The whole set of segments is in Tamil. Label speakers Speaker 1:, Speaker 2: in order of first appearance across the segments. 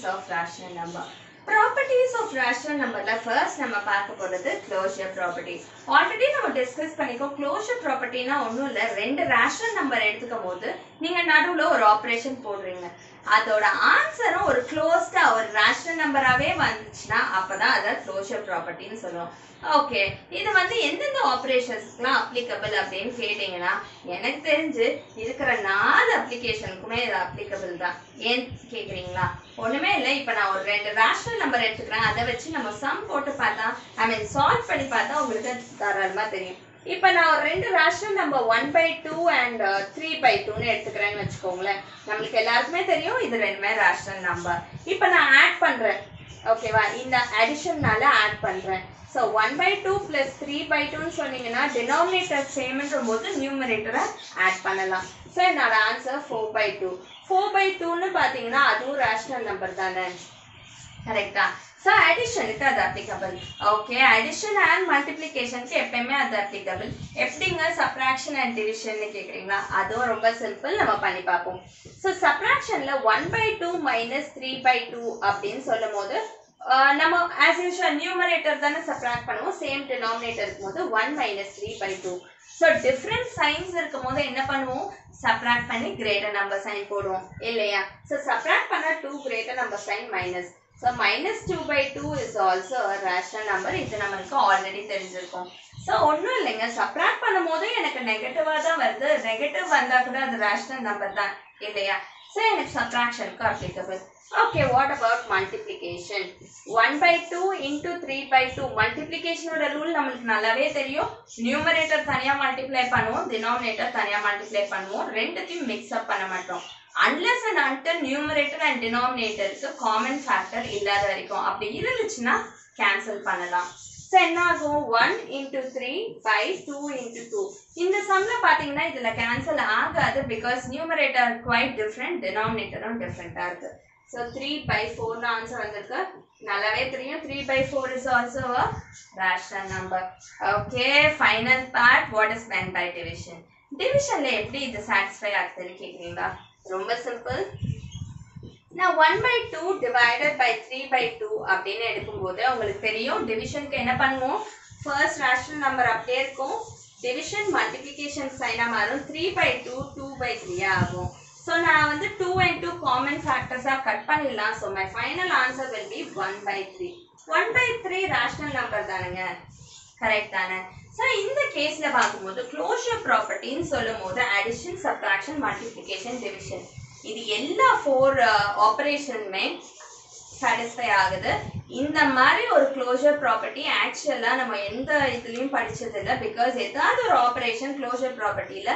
Speaker 1: of rational number properties of rational நம்பர்ல ஃபர்ஸ்ட் நம்ம பார்க்க போறது க்ளோஷர் ப்ராப்பர்ட்டி ஆல்ரெடி நம்ம டிஸ்கஸ் பண்ணிக்கோ க்ளோஷர் ப்ராப்பர்ட்டினா ஒன்றும் இல்லை ரெண்டு ரேஷனல் நம்பர் எடுத்துக்கும் போது நீங்க நடுவில் ஒரு ஆப்ரேஷன் போடுறீங்க அதோட ஆன்சரும் ஒரு க்ளோஸ்டா ஒரு ரேஷனல் நம்பராகவே வந்துச்சுன்னா அப்பதான் அதை க்ளோஷர் ப்ராப்பர்ட்டின்னு சொல்லுவோம் ஓகே இது வந்து எந்தெந்த ஆப்ரேஷன்ஸ்க்குலாம் அப்ளிகபிள் அப்படின்னு கேட்டிங்கன்னா எனக்கு தெரிஞ்சு இருக்கிற நாலு அப்ளிகேஷனுக்குமே இது அப்ளிகபிள் தான் ஏன் கேட்குறீங்களா ஒன்றுமே இல்லை இப்போ நான் ஒரு ரெண்டு ரேஷனல் நம்பர் எடுத்துக்கிறேன் அதை வச்சு நம்ம சம் போட்டு பார்த்தா ஐ மீன் சால்வ் பண்ணி பார்த்தா உங்களுக்கு தாராளமாக தெரியும் இப்போ நான் ஒரு ரெண்டு rational number one by two and three by டூன்னு எடுத்துக்கிறேன்னு வச்சுக்கோங்களேன் நம்மளுக்கு எல்லாருக்குமே தெரியும் இது ரெண்டுமே ரேஷனல் நம்பர் இப்போ நான் ஆட் பண்ணுறேன் ஓகேவா இந்த அடிஷன்னால ஆட் பண்ணுறேன் so one by two plus three by டூன்னு சொன்னீங்கன்னா டினாமினேட்டர் சேம்ன்ற போது நியூமரேட்டரை ஆட் பண்ணலாம் ஸோ என்னோட answer four by two four by டூன்னு பார்த்தீங்கன்னா அதுவும் ரேஷனல் நம்பர் தானே கரெக்டா ஸோ அடிஷனுக்கு அது அப்ளிகபிள் ஓகே அடிஷன் அண்ட் மல்டிப்ளிகேஷனுக்கு எப்பயுமே அது அப்ளிகபிள் எப்படிங்க சப்ராக்ஷன் அண்ட் டிவிஷன்னு கேட்குறீங்களா அதுவும் ரொம்ப சிம்பிள் நம்ம பண்ணி பார்ப்போம் ஸோ சப்ராக்ஷனில் one by two minus three by two அப்படின்னு சொல்லும் போது ஆஹ் நம்ம ஆஸ் யூஷுவல் நியூமரேட்டர் தானே சப்ராக்ட் பண்ணுவோம் சேம் டினாமினேட்டர் இருக்கும்போது one minus three by two so different signs இருக்கும் போது என்ன பண்ணுவோம் சப்ராக்ட் பண்ணி கிரேட்டர் நம்பர் சைன் போடுவோம் இல்லையா ஸோ சப்ராக்ட் பண்ண to greater number sign minus so minus two by two is also rational number இது நம்மளுக்கு ஆல்ரெடி தெரிஞ்சிருக்கும் ஸோ ஒன்றும் இல்லைங்க சப்ராக்ட் பண்ணும்போது எனக்கு நெகட்டிவாக தான் வருது நெகட்டிவ் வந்தால் கூட அது ரேஷனல் நம்பர் தான் இல்லையா ஸோ எனக்கு சப்ராக்ஷனுக்கு applicable okay what about multiplication one by two into three by two மல்டிப்ளிகேஷனோட ரூல் நம்மளுக்கு நல்லாவே தெரியும் நியூமரேட்டர் தனியாக மல்டிப்ளை பண்ணுவோம் டினாமினேட்டர் தனியாக மல்டிப்ளை பண்ணுவோம் ரெண்டுத்தையும் மிக்ஸ் அப் பண்ண மாட்டோம் unless and until numerator and டினாமினேட்டருக்கு காமன் ஃபேக்டர் இல்லாத வரைக்கும் அப்படி இருந்துச்சுன்னா கேன்சல் பண்ணலாம் ஸோ என்ன ஆகும் one into three by two into two இந்த சம்ல பார்த்தீங்கன்னா இதில் கேன்சல் ஆகாது பிகாஸ் நியூமரேட்டர் குவைட் டிஃப்ரெண்ட் டினாமினேட்டரும் டிஃப்ரெண்ட்டாக இருக்கு ஸோ த்ரீ பை ஃபோர்னு ஆன்சர் வந்திருக்கு நல்லாவே தெரியும் three by four is also a rational number okay final part what is meant by division டிவிஷன்ல எப்படி இது சாட்டிஸ்ஃபை ஆகுதுன்னு கேட்குறீங்களா ரொம்ப சிம்பிள் நான் one by two divided by three by two அப்படின்னு எடுக்கும்போது உங்களுக்கு தெரியும் டிவிஷனுக்கு என்ன பண்ணுவோம் ஃபர்ஸ்ட் ரேஷனல் நம்பர் அப்படியே இருக்கும் டிவிஷன் மல்டிப்ளிகேஷன் சைனாக மாறும் three by two two by த்ரீயாக ஆகும் ஸோ நான் வந்து டூ அண்ட் டூ காமன் ஃபேக்டர்ஸாக கட் பண்ணிடலாம் so my final answer will be one by three one by three rational number தானுங்க கரெக்ட் தானே ஸோ இந்த கேஸில் பார்க்கும்போது க்ளோஷர் ப்ராப்பர்ட்டின்னு சொல்லும் போது அடிஷன் சப்ராக்ஷன் மல்டிப்ளிகேஷன் டிவிஷன் இது எல்லா ஃபோர் ஆப்ரேஷனுமே சாட்டிஸ்ஃபை ஆகுது இந்த மாதிரி ஒரு க்ளோஷர் ப்ராப்பர்ட்டி ஆக்சுவலாக நம்ம எந்த இதுலேயும் படிச்சது இல்லை பிகாஸ் ஏதாவது ஒரு ஆப்ரேஷன் க்ளோஷர் ப்ராப்பர்ட்டியில்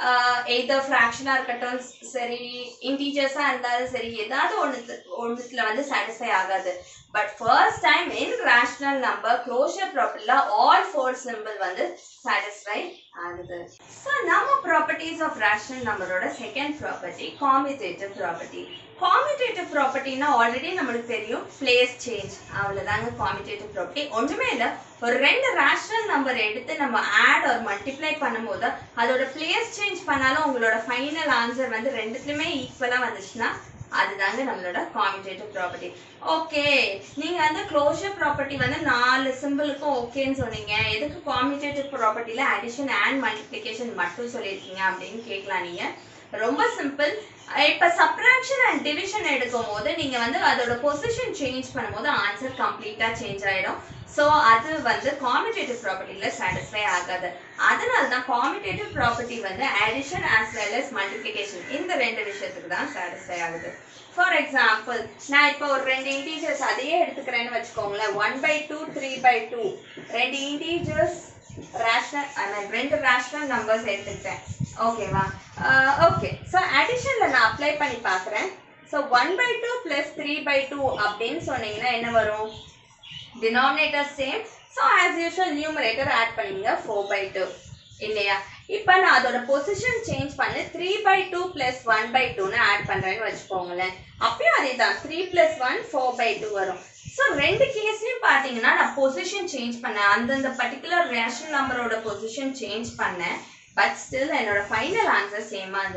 Speaker 1: எய்தர் ஃப்ராக்ஷனாக இருக்கட்டும் சரி இன்டீஜர்ஸாக இருந்தாலும் சரி ஏதாவது ஒன்று ஒன்றுத்துல வந்து சாட்டிஸ்ஃபை ஆகாது but first time in rational number closure ப்ராப்பர்ட்டியில் ஆல் ஃபோர் சிம்பிள் வந்து சாட்டிஸ்ஃபை ஆகுது ஸோ நம்ம ப்ராப்பர்ட்டிஸ் ஆஃப் ரேஷனல் நம்பரோட second property commutative property commutative ப்ராப்பர்ட்டினா ஆல்ரெடி நம்மளுக்கு தெரியும் பிளேஸ் சேஞ்ச் அவ்வளோதாங்க காமிடேட்டிவ் ப்ராப்பர்ட்டி ஒன்றுமே இல்லை ஒரு ரெண்டு ரேஷனல் நம்பர் எடுத்து நம்ம ஆட் ஒரு மல்டிப்ளை பண்ணும்போது அதோட பிளேஸ் சேஞ்ச் பண்ணாலும் உங்களோட ஃபைனல் ஆன்சர் வந்து ரெண்டுத்துலையுமே ஈக்குவலாக வந்துச்சுன்னா அதுதாங்க நம்மளோட காமிடேட்டிவ் ப்ராப்பர்ட்டி ஓகே நீங்கள் வந்து க்ளோஷர் ப்ராப்பர்ட்டி வந்து நாலு சிம்பிளுக்கும் ஓகேன்னு சொன்னீங்க எதுக்கு காமிடேட்டிவ் ப்ராப்பர்ட்டியில் அடிஷன் அண்ட் மல்டிப்ளிகேஷன் மட்டும் சொல்லியிருக்கீங்க அப்படின்னு கேட்கலாம் நீங்கள் ரொம்ப சிம்பிள் இப்போ சப்ராக்ஷன் அண்ட் டிவிஷன் எடுக்கும் போது நீங்கள் வந்து அதோட பொசிஷன் சேஞ்ச் பண்ணும்போது ஆன்சர் கம்ப்ளீட்டாக சேஞ்ச் ஆகிடும் ஸோ அது வந்து காமிடேட்டிவ் ப்ராப்பர்ட்டியில் சாட்டிஸ்ஃபை ஆகாது அதனால தான் காமிடேட்டிவ் ப்ராப்பர்ட்டி வந்து addition as well as multiplication இந்த ரெண்டு விஷயத்துக்கு தான் சாட்டிஸ்ஃபை ஆகுது ஃபார் எக்ஸாம்பிள் நான் இப்போ ஒரு ரெண்டு இன்டீஜர்ஸ் அதையே எடுத்துக்கிறேன்னு வச்சுக்கோங்களேன் one by two three by two ரெண்டு இன்டீஜர்ஸ் ரேஷனல் ஐ மீன் ரெண்டு ரேஷனல் நம்பர்ஸ் எடுத்துக்கிட்டேன் ஓகேவா ஓகே ஸோ அடிஷனில் நான் அப்ளை பண்ணி பார்க்குறேன் so one by two plus three by two அப்படின்னு சொன்னீங்கன்னா என்ன வரும் denominator same so as usual numerator add பண்ணிங்க ஃபோர் பை டூ இல்லையா இப்போ நான் அதோட பொசிஷன் சேஞ்ச் பண்ணி three by two plus one by டூன்னு ஆட் பண்ணுறேன்னு வச்சுக்கோங்களேன் அப்பயும் அதே தான் three plus one four by two வரும் ஸோ ரெண்டு கேஸ்லையும் பார்த்தீங்கன்னா நான் பொசிஷன் சேஞ்ச் பண்ணேன் அந்தந்த பர்டிகுலர் ரேஷன் நம்பரோட பொசிஷன் சேஞ்ச் பண்ணேன் பட் ஸ்டில் என்னோட ஃபைனல் ஆன்சர் சேமாக இருந்திருக்கு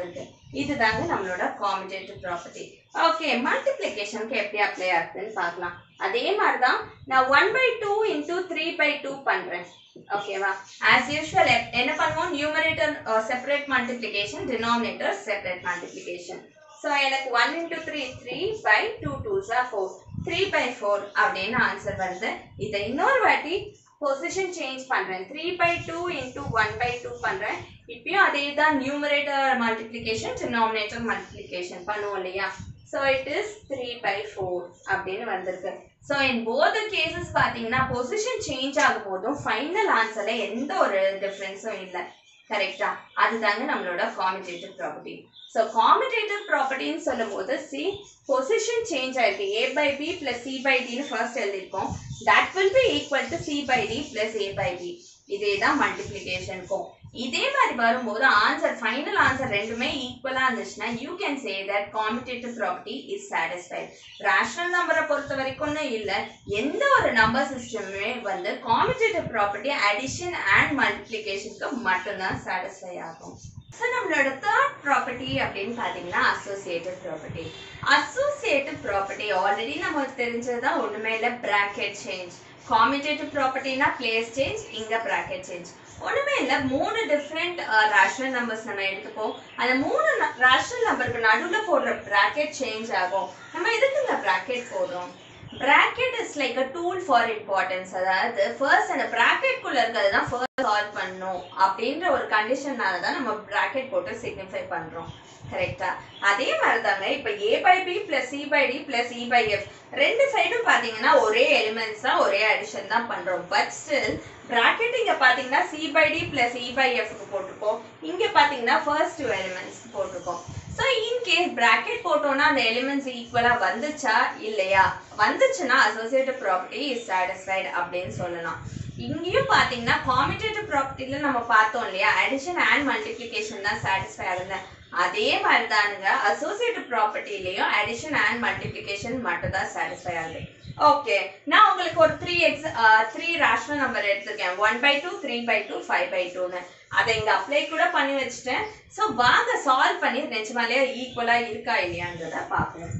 Speaker 1: இதுதாங்க நம்மளோட காமிடேட்டிவ் ப்ராப்பர்ட்டி ஓகே மல்டிப்ளிகேஷனுக்கு எப்படி அப்ளை ஆகுதுன்னு பார்க்கலாம் அதே மாதிரி தான் நான் one by two into three by two பண்ணுறேன் ஓகேவா ஆஸ் யூஷுவல் என்ன பண்ணுவோம் numerator separate multiplication denominator separate multiplication so எனக்கு one into three three by two two ஜா ஃபோர் த்ரீ பை ஃபோர் அப்படின்னு ஆன்சர் வருது இதை இன்னொரு வாட்டி பொசிஷன் சேஞ்ச் பண்ணுறேன் three by two into one by two பண்ணுறேன் இப்பயும் அதே தான் நியூமரேட்டர் மல்டிப்ளிகேஷன் டினாமினேட்டர் மல்டிப்ளிகேஷன் பண்ணுவோம் இல்லையா so it is three by four அப்படின்னு வந்திருக்கு ஸோ இன் போத் கேசஸ் பார்த்தீங்கன்னா பொசிஷன் சேஞ்ச் ஆகும் போதும் ஃபைனல் ஆன்சரில் எந்த ஒரு டிஃப்ரென்ஸும் இல்லை கரெக்டா அதுதாங்க நம்மளோட காமிடேட்டிவ் ப்ராப்பர்ட்டி ஸோ காமிடேட்டிவ் ப்ராப்பர்ட்டின்னு சொல்லும் போது சி பொசிஷன் சேஞ்ச் ஆயிருக்கு A by B plus C by டின்னு ஃபர்ஸ்ட் எழுதிருக்கோம் that will be equal to C by D plus A by B இதே தான் மல்டிப்ளிகேஷனுக்கும் இதே மாதிரி வரும்போது ஆன்சர் ஃபைனல் ஆன்சர் ரெண்டுமே ஈக்குவலாக இருந்துச்சுன்னா you can say that commutative property is satisfied rational நம்பரை பொறுத்த வரைக்கும்னு இல்லை எந்த ஒரு நம்பர் சிஸ்டமுமே வந்து காமிடேட்டிவ் ப்ராப்பர்ட்டி அடிஷன் அண்ட் மல்டிப்ளிகேஷனுக்கு மட்டும்தான் சாட்டிஸ்ஃபை ஆகும் ஸோ நம்மளோட தேர்ட் ப்ராப்பர்ட்டி அப்படின்னு பார்த்தீங்கன்னா associative property associative property already நமக்கு தெரிஞ்சது தான் ஒன்றுமே இல்லை ப்ராக்கெட் சேஞ்ச் காமிடேட்டிவ் ப்ராப்பர்ட்டினா பிளேஸ் சேஞ்ச் இங்கே ப்ராக்கெட் சேஞ்ச் ஒன்றுமே இல்லை மூணு டிஃப்ரெண்ட் ரேஷனல் நம்பர்ஸ் நம்ம எடுத்துப்போம் அந்த மூணு ரேஷனல் நம்பருக்கு நடுவில் போடுற ப்ராக்கெட் சேஞ்ச் ஆகும் நம்ம எதுக்குங்க ப்ராக்கெட் போடுறோம் bracket is like a tool for importance அதாவது ஃபர்ஸ்ட் அந்த bracketக்குள்ள இருக்கிறது தான் ஃபர்ஸ்ட் சால்வ் பண்ணணும் அப்படின்ற ஒரு கண்டிஷனால தான் நம்ம bracket போட்டு சிக்னிஃபை பண்றோம் கரெக்டா அதே மாதிரி தாங்க இப்போ A by B plus C by D plus E by F ரெண்டு சைடும் பார்த்தீங்கன்னா ஒரே எலிமெண்ட்ஸ் தான் ஒரே அடிஷன் தான் பண்றோம் பட் ஸ்டில் bracket இங்க பார்த்தீங்கன்னா C by D plus E by எஃப்க்கு போட்டிருக்கோம் இங்க பார்த்தீங்கன்னா ஃபர்ஸ்ட் டூ எலிமெண்ட்ஸ் போட்டிருக்கோம் ஸோ இன் கேஸ் பிராக்கெட் போட்டோம்னா அந்த எலிமெண்ட்ஸ் ஈக்குவலாக வந்துச்சா இல்லையா வந்துச்சுன்னா அசோசியேட்டிவ் ப்ராப்பர்ட்டி இஸ் சாட்டிஸ்ஃபைடு அப்படின்னு சொல்லலாம் இங்கேயும் பார்த்தீங்கன்னா காமிடேட்டிவ் ப்ராப்பர்ட்டியில் நம்ம பார்த்தோம் இல்லையா அடிஷன் அண்ட் மல்டிப்ளிகேஷன் தான் சாட்டிஸ்ஃபை ஆகுது அதே மாதிரி தானுங்க அசோசியேட்டிவ் ப்ராப்பர்ட்டிலையும் அடிஷன் அண்ட் மல்டிப்ளிகேஷன் மட்டும் தான் சாட்டிஸ்ஃபை ஆகுது ஓகே நான் உங்களுக்கு ஒரு three X three rational number எடுத்திருக்கேன் one by two three by two five by டூன்னு அதை இங்கே அப்ளை கூட பண்ணி வச்சுட்டேன் ஸோ வாங்க சால்வ் பண்ணி நிஜமாலே ஈக்குவலாக இருக்கா இல்லையான்றத பார்க்கணும்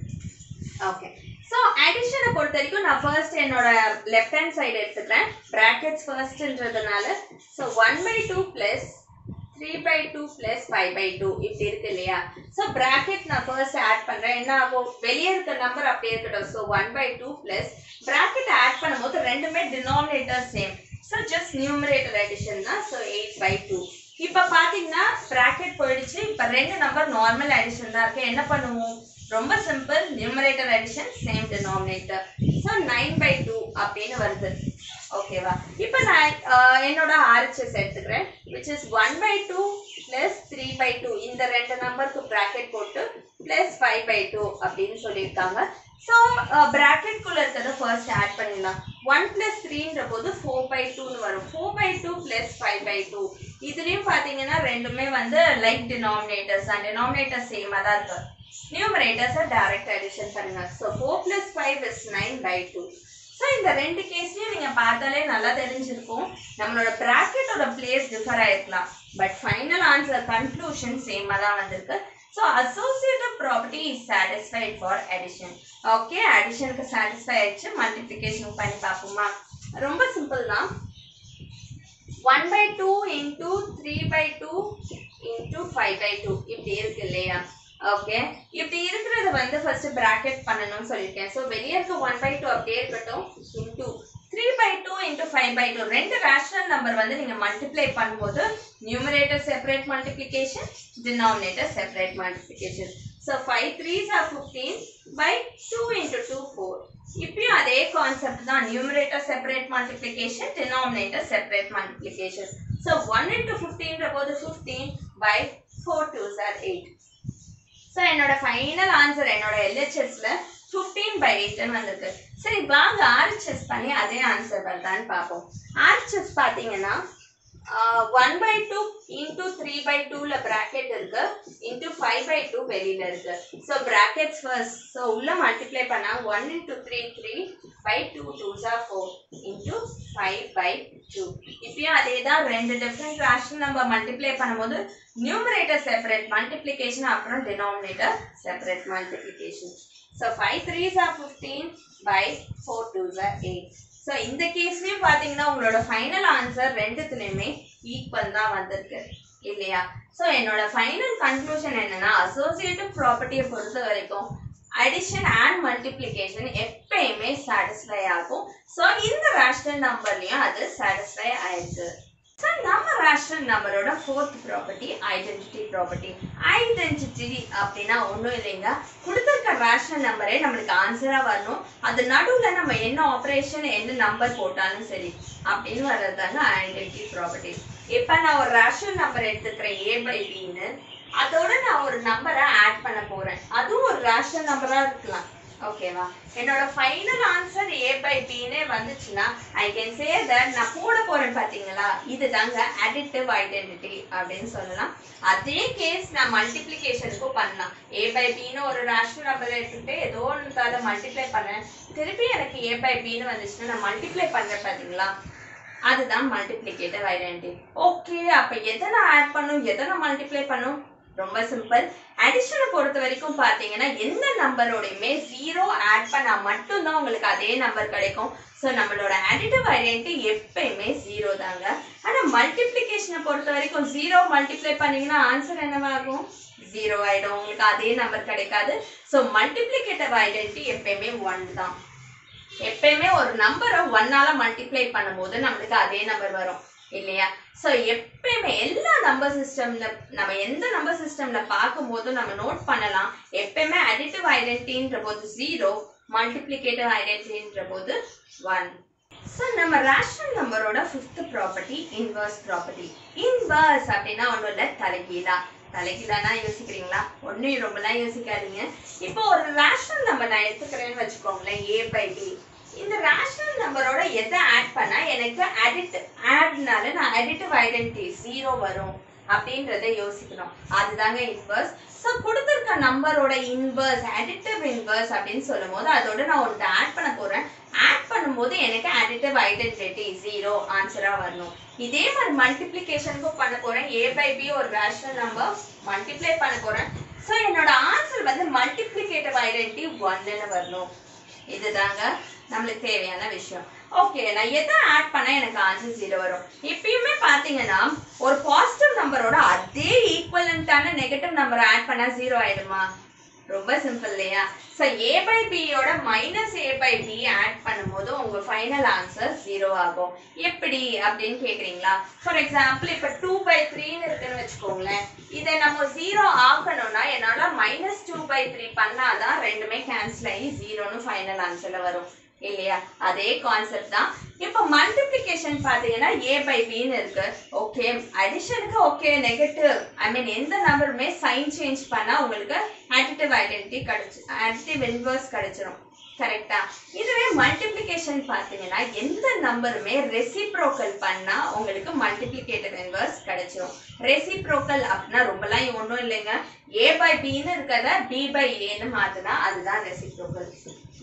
Speaker 1: ஓகே ஸோ அடிஷனை பொறுத்த வரைக்கும் நான் ஃபர்ஸ்ட் என்னோட லெஃப்ட் ஹேண்ட் சைடு எடுத்துக்கிறேன் ப்ராக்கெட்ஸ் ஃபர்ஸ்ட்ன்றதுனால so one by two plus three by two plus five by two இப்படி இருக்கு இல்லையா ஸோ ப்ராக்கெட் நான் ஃபர்ஸ்ட் ஆட் பண்ணுறேன் என்ன ஆகும் வெளியே இருக்க நம்பர் அப்படியே இருக்கட்டும் so one by two plus bracket add பண்ணும்போது ரெண்டுமே denominator same so just numerator addition தான் ஸோ எயிட் பை டூ இப்போ பார்த்தீங்கன்னா ப்ராக்கெட் போயிடுச்சு இப்போ ரெண்டு நம்பர் நார்மல் அடிஷன் தான் இருக்கு என்ன பண்ணுவோம் ரொம்ப simple numerator addition same denominator so nine by two அப்படின்னு வருது ஓகேவா இப்போ நான் ஆஹ், என்னோட ஆர்ஹெச்எஸ் எடுத்துக்கிறேன் which is one by two plus three by two இந்த ரெண்டு நம்பருக்கு ப்ராக்கெட் போட்டு ப்ளஸ் ஃபைவ் பை டூ அப்படின்னு சொல்லியிருக்காங்க ஸோ ப்ராக்கெட்குள்ளே இருக்கிறத ஃபர்ஸ்ட் ஆட் பண்ணிடலாம் ஒன் ப்ளஸ் த்ரீன்ற போது ஃபோர் பை டூன்னு வரும் four by two plus five by two இதுலேயும் பார்த்தீங்கன்னா ரெண்டுமே வந்து லைக் டினாமினேட்டர்ஸ் அண்ட் டினாமினேட்டர் சேமாக தான் இருக்கு நியூமரேட்டர்ஸை டைரக்ட் அடிஷன் பண்ணுங்க so four plus five is nine by two so இந்த ரெண்டு கேஸ்லையும் நீங்கள் பார்த்தாலே நல்லா தெரிஞ்சிருக்கும் நம்மளோட ப்ராக்கெட்டோட பிளேஸ் டிஃபர் ஆயிருக்கலாம் பட் ஃபைனல் ஆன்சர் கன்க்ளூஷன் சேமாக தான் வந்திருக்கு so associative property is satisfied for addition okay அடிஷனுக்கு சாட்டிஸ்ஃபை ஆயிடுச்சு மல்டிப்ளிகேஷன் பண்ணி பார்ப்போமா ரொம்ப சிம்பிள் தான் one by two into three by two into five by two இப்படி இருக்கு இல்லையா ஓகே இப்படி இருக்கிறத வந்து ஃபர்ஸ்ட் பிராக்கெட் பண்ணணும்னு சொல்லியிருக்கேன் ஸோ வெளியே இருக்க ஒன் பை டூ அப்படியே இருக்கட்டும் into three by two into five by two ரெண்டு ரேஷனல் நம்பர் வந்து நீங்கள் மல்டிப்ளை பண்ணும்போது numerator separate multiplication denominator separate multiplication so five threes are fifteen by two into two four இப்பயும் அதே கான்செப்ட் தான் numerator separate multiplication denominator separate multiplication so one into ஃபிஃப்டீன்ற போது ஃபிஃப்டீன் பை ஃபோர் டூ சார் எயிட் ஸோ என்னோட ஃபைனல் ஆன்சர் என்னோட எல்ஹெச்எஸ்ல ஃபிஃப்டீன் பை எயிட்னு வந்திருக்கு சரி வாங்க ஆர்ஹெச்எஸ் பண்ணி அதே ஆன்சர் வருதான்னு பார்ப்போம் ஆர்ஹெச்எஸ் பார்த்தீங்கன்னா one by two into three by டூல ப்ராக்கெட் இருக்கு இன்டூ ஃபைவ் பை டூ வெளியில இருக்கு ஸோ ப்ராக்கெட்ஸ் ஃபர்ஸ்ட் ஸோ உள்ள மல்டிப்ளை பண்ணா one into three three by two two ஜா four into five by two இப்போ இப்பயும் அதே தான் ரெண்டு டிஃப்ரெண்ட் ரேஷனல் நம்பர் மல்டிப்ளை பண்ணும்போது நியூமரேட்டர் செப்பரேட் மல்டிப்ளிகேஷன் அப்புறம் denominator separate multiplication so five threes are fifteen by four twos are eight so இந்த கேஸ்லயும் பார்த்தீங்கன்னா உங்களோட ஃபைனல் ஆன்சர் ரெண்டுத்துலையுமே ஈக்குவல் தான் வந்திருக்கு இல்லையா ஸோ என்னோட ஃபைனல் கன்க்ளூஷன் என்னன்னா அசோசியேட்டிவ் ப்ராப்பர்ட்டியை பொறுத்த வரைக்கும் அடிஷன் அண்ட் மல்டிப்ளிகேஷன் எப்பயுமே சாட்டிஸ்ஃபை ஆகும் ஸோ இந்த ரேஷனல் நம்பர்லயும் அது சாட்டிஸ்ஃபை ஆயிருக்கு ஸோ நம்ம ரேஷனல் நம்பரோட fourth property identity property identity அப்படின்னா ஒன்றும் இல்லைங்க கொடுத்துருக்க ரேஷனல் நம்பரே நம்மளுக்கு ஆன்சராக வரணும் அது நடுவில் நம்ம என்ன ஆப்ரேஷன் என்ன நம்பர் போட்டாலும் சரி அப்படின்னு வர்றதாங்க ஐடென்டிட்டி ப்ராப்பர்ட்டி இப்போ நான் ஒரு ரேஷனல் நம்பர் எடுத்துக்கிறேன் ஏ பை பின்னு அதோட நான் ஒரு நம்பரை ஆட் பண்ண போறேன் அதுவும் ஒரு ரேஷனல் நம்பரா இருக்கலாம் ஓகேவா என்னோட ஃபைனல் ஆன்சர் ஏ பை பின்னே வந்துச்சுன்னா ஐ கேன் சே தட் நான் போட போறேன் பாத்தீங்களா இதுதாங்க அடிட்டிவ் ஐடென்டிட்டி அப்படின்னு சொல்லலாம் அதே கேஸ் நான் மல்டிப்ளிகேஷனுக்கும் பண்ணலாம் ஏ பை பின்னு ஒரு ரேஷனல் நம்பர் எடுத்துக்கிட்டு ஏதோ ஒன்றுக்காக மல்டிப்ளை பண்ணேன் திருப்பி எனக்கு ஏ பை பின்னு வந்துச்சுன்னா நான் மல்டிப்ளை பண்றேன் பாத்தீங்களா அதுதான் மல்டிப்ளிகேட்டிவ் ஐடென்டிட்டி ஓகே அப்ப எதை நான் ஆட் பண்ணும் எதை நான் மல்டிப்ளை பண்ணும் ரொம்ப சிம்பிள் அடிஷனை பொறுத்த வரைக்கும் பார்த்தீங்கன்னா எந்த நம்பரோடையுமே ஜீரோ ஆட் பண்ணா மட்டும்தான் உங்களுக்கு அதே நம்பர் கிடைக்கும் ஸோ நம்மளோட அடிட்டிவ் ஐடென்டிட்டி எப்பயுமே ஜீரோ தாங்க ஆனால் மல்டிப்ளிகேஷனை பொறுத்த வரைக்கும் ஜீரோ மல்டிப்ளை பண்ணீங்கன்னா ஆன்சர் என்னவாகும் ஜீரோ ஆயிடும் உங்களுக்கு அதே நம்பர் கிடைக்காது ஸோ மல்டிப்ளிகேட்டிவ் ஐடென்டிட்டி எப்பயுமே ஒன் தான் எப்பயுமே ஒரு நம்பரை ஒன்னால மல்டிப்ளை பண்ணும்போது நம்மளுக்கு அதே நம்பர் வரும் இல்லையா ஸோ எப்பயுமே எல்லா நம்பர் சிஸ்டம்ல நம்ம எந்த நம்பர் சிஸ்டம்ல பார்க்கும்போதும் நம்ம நோட் பண்ணலாம் எப்பயுமே அடிட்டிவ் ஐடென்டின்ற போது ஜீரோ மல்டிப்ளிகேட்டிவ் ஐடென்டின்ற போது ஒன் ஸோ நம்ம ரேஷனல் நம்பரோட fifth property inverse property inverse அப்படின்னா ஒன்றும் இல்லை தலைகீழா தலைகீழானா யோசிக்கிறீங்களா ஒன்றும் ரொம்பலாம் யோசிக்காதீங்க இப்போ ஒரு ரேஷனல் நம்பர் நான் எடுத்துக்கிறேன்னு வச்சுக்கோங்களேன் ஏ பை பி இந்த ரேஷனல் நம்பரோட எதை ஆட் பண்ணா எனக்கு அடிட் ஆட்னால நான் அடிட்டிவ் ஐடென்டிட்டி ஜீரோ வரும் அப்படின்றத யோசிக்கணும் அதுதாங்க இன்வர்ஸ் ஸோ கொடுத்துருக்க நம்பரோட இன்வர்ஸ் அடிட்டிவ் இன்வர்ஸ் அப்படின்னு சொல்லும் போது அதோட நான் ஒன்று ஆட் பண்ண போறேன் ஆட் பண்ணும்போது எனக்கு அடிட்டிவ் ஐடென்டிட்டி ஜீரோ ஆன்சரா வரணும் இதே மாதிரி மல்டிப்ளிகேஷனுக்கும் பண்ண போறேன் ஏ பை பி ஒரு ரேஷனல் நம்பர் மல்டிப்ளை பண்ண போறேன் ஸோ என்னோட ஆன்சர் வந்து மல்டிப்ளிகேட்டிவ் ஐடென்டிட்டி ஒன்னுன்னு வரணும் இதுதாங்க நம்மளுக்கு தேவையான விஷயம் ஓகே நான் எதை ஆட் பண்ணா எனக்கு ஆன்சர் ஜீரோ வரும் எப்பயுமே பாத்தீங்கன்னா ஒரு பாசிட்டிவ் நம்பரோட அதே ஈக்குவலண்டான நெகட்டிவ் நம்பரை ஆட் பண்ணா ஜீரோ ஆயிடுமா ரொம்ப சிம்பிள் இல்லையா ஸோ ஏ பை பியோட minus A by B add பண்ணும்போது உங்க ஃபைனல் ஆன்சர் ஜீரோ ஆகும் எப்படி அப்படின்னு கேக்குறீங்களா ஃபார் எக்ஸாம்பிள் இப்போ டூ பை த்ரீன்னு இருக்குன்னு வச்சுக்கோங்களேன் இதை நம்ம ஜீரோ ஆக்கணும்னா என்னால மைனஸ் டூ பை த்ரீ பண்ணாதான் ரெண்டுமே கேன்சல் ஆகி ஜீரோன்னு ஃபைனல் ஆன்சர்ல வரும் இல்லையா அதே கான்செப்ட் தான் இப்போ மல்டிப்ளிகேஷன் பார்த்தீங்கன்னா ஏ பை பின்னு இருக்கு ஓகே அடிஷனுக்கு ஓகே நெகட்டிவ் ஐ மீன் எந்த நம்பருமே சைன் சேஞ்ச் பண்ணா உங்களுக்கு ஆடிட்டிவ் ஐடென்டிட்டி கிடைச்சு ஆடிட்டிவ் இன்வர்ஸ் கிடைச்சிரும் கரெக்டா இதுவே மல்டிப்ளிகேஷன் பார்த்தீங்கன்னா எந்த நம்பருமே ரெசிப்ரோக்கல் பண்ணா உங்களுக்கு மல்டிப்ளிகேட்டிவ் இன்வர்ஸ் கிடைச்சிரும் ரெசிப்ரோக்கல் அப்படின்னா ரொம்பலாம் ஒன்றும் இல்லைங்க ஏ பை பின்னு இருக்கிறத பி பை ஏன்னு மாத்தினா அதுதான் ரெசிப்ரோக்கல்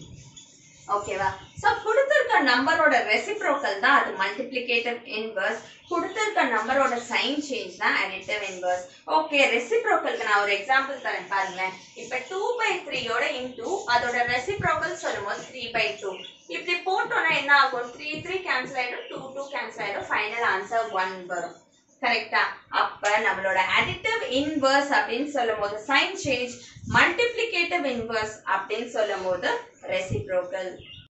Speaker 1: ஓகேவா சோ கொடுத்திருக்க நம்பரோட ரெசிப்ரோக்கல் தான் அது மல்டிப்ளிகேட்டிவ் இன்வர்ஸ் கொடுத்திருக்க நம்பரோட சைன் சேஞ்ச் தான் அடிட்டிவ் இன்வர்ஸ் ஓகே ரெசிப்ரோக்கலுக்கு நான் ஒரு எக்ஸாம்பிள் தரேன் பாருங்களேன் இப்ப டூ பை த்ரீயோட இன்டூ அதோட ரெசிப்ரோக்கல் சொல்லும்போது த்ரீ பை டூ இப்படி போட்டோம்னா என்ன ஆகும் த்ரீ த்ரீ கேன்சல் ஆயிடும் டூ டூ கேன்சல் ஆயிடும் ஃபைனல் ஆன்சர் ஒன் வரும் கரெக்டா அப்ப நம்மளோட அடிட்டிவ் இன்வர்ஸ் அப்படின்னு சொல்லும் போது சைன் சேஞ்ச் மல்டிப்ளிகேட்டிவ் இன்வர்ஸ் அப்படின்னு சொல்லும் போது ரெசிப்ரோக்கல்